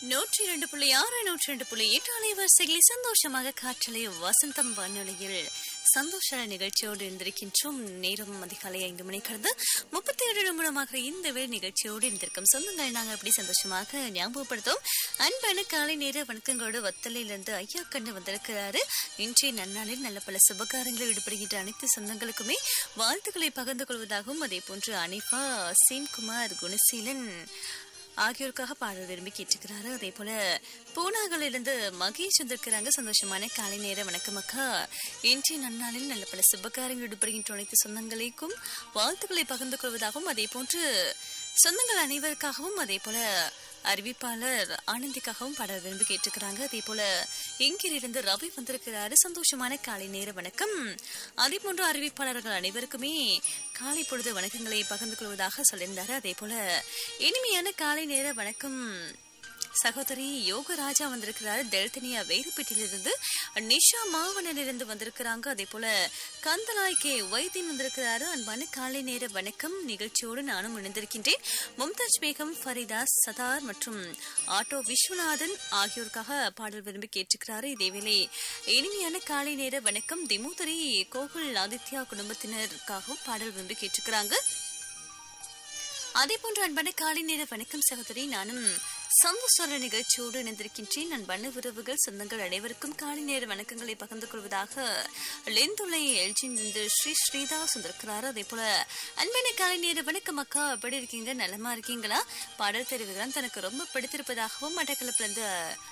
நூற்றி இரண்டு புள்ளி ஆறு நூற்றி இரண்டு புள்ளி எட்டு அலைவரிசைகளை சந்தோஷமாக காற்றலை வசந்தம் வானொலியில் சந்தோஷ நிகழ்ச்சியோடு இருந்திருக்கின்றோம் நேரம் அதிகாலை ஐந்து மணி கடந்து முப்பத்தி ஏழு நிமிடமாக இந்த வேலை நிகழ்ச்சியோடு இருந்திருக்கும் சொந்தங்கள் நாங்கள் அப்படி சந்தோஷமாக ஞாபகப்படுத்தோம் அன்பான காலை நேர வணக்கங்களோடு வத்தலையிலிருந்து ஐயா கண்டு வந்திருக்கிறாரு இன்றைய நன்னாளில் நல்ல பல சுபகாரங்களில் ஈடுபடுகின்ற அனைத்து சொந்தங்களுக்குமே வாழ்த்துக்களை பகிர்ந்து கொள்வதாகவும் அதே போன்று அனிஃபா சீம்குமார் குணசீலன் ஆகியோருக்காக பாடல் விரும்பி கேட்டுக்கிறாரு அதே போல பூனாகளிலிருந்து மகேஷ் வந்திருக்கிறாங்க சந்தோஷமான காலை நேர வணக்கம் அக்கா இன்றைய நன்னாளில் நல்ல பல சுபகாரங்கள் ஈடுபடுகின்ற அனைத்து சொந்தங்களுக்கும் வாழ்த்துக்களை பகிர்ந்து கொள்வதாகவும் அதே போன்று சொந்தங்கள் அனைவருக்காகவும் அதே போல அறிவிப்பாளர் ஆனந்திக்காகவும் பாடல் விரும்பி கேட்டுக்கிறாங்க அதே போல இங்கிருந்து ரவி வந்திருக்கிறாரு சந்தோஷமான காலை நேர வணக்கம் அதே போன்று அறிவிப்பாளர்கள் அனைவருக்குமே காலை பொழுது வணக்கங்களை பகிர்ந்து கொள்வதாக சொல்லியிருந்தாரு அதே போல இனிமையான காலை நேர வணக்கம் சகோதரி யோகராஜா வந்திருக்கிறாரு தெல்தனியா வேறுபட்டிலிருந்து நிஷா மாவனிலிருந்து வந்திருக்கிறாங்க அதே போல கந்தலாய் கே வைத்தியன் வந்திருக்கிறாரு அன்பான காலை நேர வணக்கம் நிகழ்ச்சியோடு நானும் இணைந்திருக்கின்றேன் மும்தாஜ் பேகம் ஃபரிதா சதார் மற்றும் ஆட்டோ விஸ்வநாதன் ஆகியோருக்காக பாடல் விரும்பி கேட்டுக்கிறாரு இதேவேளை இனிமையான காலை நேர வணக்கம் திமுதரி கோகுல் ஆதித்யா குடும்பத்தினருக்காகவும் பாடல் விரும்பி கேட்டுக்கிறாங்க அதே போன்று அன்பான காலை நேர வணக்கம் சகோதரி நானும் சந்தோஷர நிகழ்ச்சியோடு இணைந்திருக்கின்றேன் அன்பான உறவுகள் சொந்தங்கள் அனைவருக்கும் காலை நேர வணக்கங்களை பகிர்ந்து கொள்வதாக லெந்துளை எல்ஜிந்து ஸ்ரீ ஸ்ரீதாஸ் வந்திருக்கிறாரு அதே போல அன்பான காலை நேர வணக்கம் அக்கா எப்படி இருக்கீங்க நலமா இருக்கீங்களா பாடல் தெரிவுகள் தனக்கு ரொம்ப பிடித்திருப்பதாகவும் மட்டக்களப்பிலிருந்து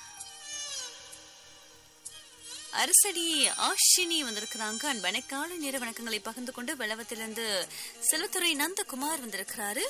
அரசடி ஆஷினி வந்திருக்கிறாங்க அன்பான காலை நேர வணக்கங்களை பகிர்ந்து கொண்டு வெள்ளவத்திலிருந்து செல்லத்துறை நந்தகுமார் வந்திருக்கிறாரு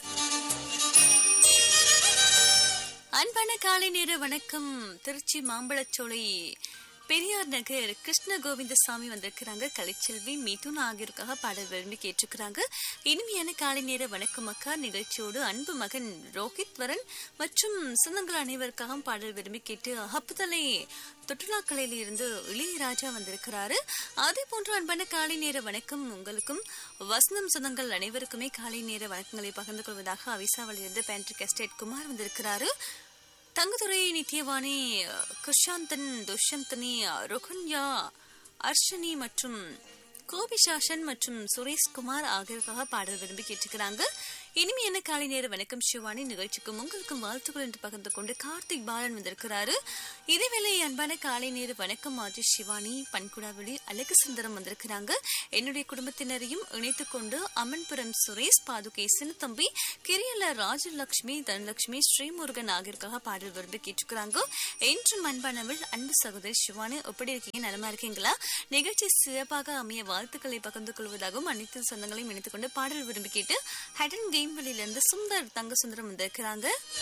அன்பான காலை நேர வணக்கம் திருச்சி மாம்பழச்சோலை பெரியார் நகர் கிருஷ்ண கோவிந்தசாமி வந்திருக்கிறாங்க கலைச்செல்வி மிதுன் ஆகியோருக்காக பாடல் விரும்பி கேட்டிருக்கிறாங்க இனிமையான காலை நேர வணக்கம் அக்கா நிகழ்ச்சியோடு அன்பு மகன் ரோஹித் வரன் மற்றும் சொந்தங்கள் அனைவருக்காகவும் பாடல் விரும்பி கேட்டு அகப்புதலை தொற்றுலாக்கலையில் இருந்து இளையராஜா வந்திருக்கிறாரு அதே போன்று அன்பான காலை நேர வணக்கம் உங்களுக்கும் வசந்தம் சொந்தங்கள் அனைவருக்குமே காலை நேர வணக்கங்களை பகிர்ந்து கொள்வதாக அவிசாவில் இருந்து பேண்ட்ரிக் எஸ்டேட் குமார் வந்திருக்கிறாரு தங்கதுரை நித்யவாணி குஷாந்தன் துஷ்யந்தனி ருகுன்யா அர்ஷனி மற்றும் கோபிசாசன் மற்றும் சுரேஷ்குமார் ஆகியோருக்காக பாடல் விரும்பி கேட்டுக்கிறாங்க இனிமையான காலை நேர வணக்கம் சிவானி நிகழ்ச்சிக்கும் உங்களுக்கும் வாழ்த்துக்கள் என்று பகிர்ந்து கொண்டு கார்த்திக் பாலன் வந்திருக்கிறாரு இதேவேளை அன்பான காலை நேர வணக்கம் மாஜி சிவானி பன்குடாவளி அழகு சுந்தரம் வந்திருக்கிறாங்க என்னுடைய குடும்பத்தினரையும் இணைத்துக் கொண்டு அமன்புரம் சுரேஷ் பாதுகை சின்னத்தம்பி கிரியல ராஜலட்சுமி தனலட்சுமி ஸ்ரீமுருகன் ஆகியோருக்காக பாடல் விரும்பி கேட்டுக்கிறாங்க என்றும் அன்பானவள் அன்பு சகோதரி சிவானி எப்படி இருக்கீங்க நலமா இருக்கீங்களா நிகழ்ச்சி சிறப்பாக அமைய வாழ்த்துக்களை பகிர்ந்து கொள்வதாகவும் அனைத்து சொந்தங்களையும் இணைத்துக் கொண்டு பாடல் விரும்பி கேட்டு ஹடன் கேம்வெளியில இருந்து சுந்தர் தங்க சுந்தரம் வந்திருக்கிறாங்க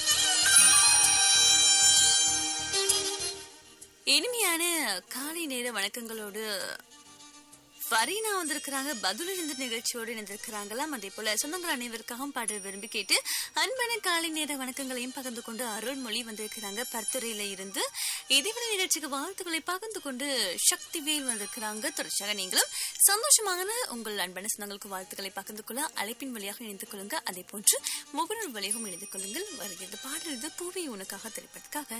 இனிமையான காலை நேர வணக்கங்களோடு ஃபரீனா வந்திருக்கிறாங்க பதிலிருந்து நிகழ்ச்சியோடு இணைந்திருக்கிறாங்களாம் அதே போல சொந்தங்கள் அனைவருக்காகவும் பாடல் விரும்பி கேட்டு அன்பான காலை நேர வணக்கங்களையும் பகிர்ந்து கொண்டு அருள்மொழி வந்திருக்கிறாங்க பர்த்துறையில இருந்து இதேவரை நிகழ்ச்சிக்கு வாழ்த்துக்களை பகிர்ந்து கொண்டு சக்திவேல் வந்திருக்கிறாங்க தொடர்ச்சியாக நீங்களும் சந்தோஷமான உங்கள் அன்பான சொந்தங்களுக்கு வாழ்த்துக்களை பகிர்ந்து கொள்ள அழைப்பின் வழியாக இணைந்து கொள்ளுங்க அதே போன்று முகநூல் வழியாகவும் இணைந்து கொள்ளுங்கள் வருகிறது பாடல் இது பூவி உனக்காக திரைப்பதற்காக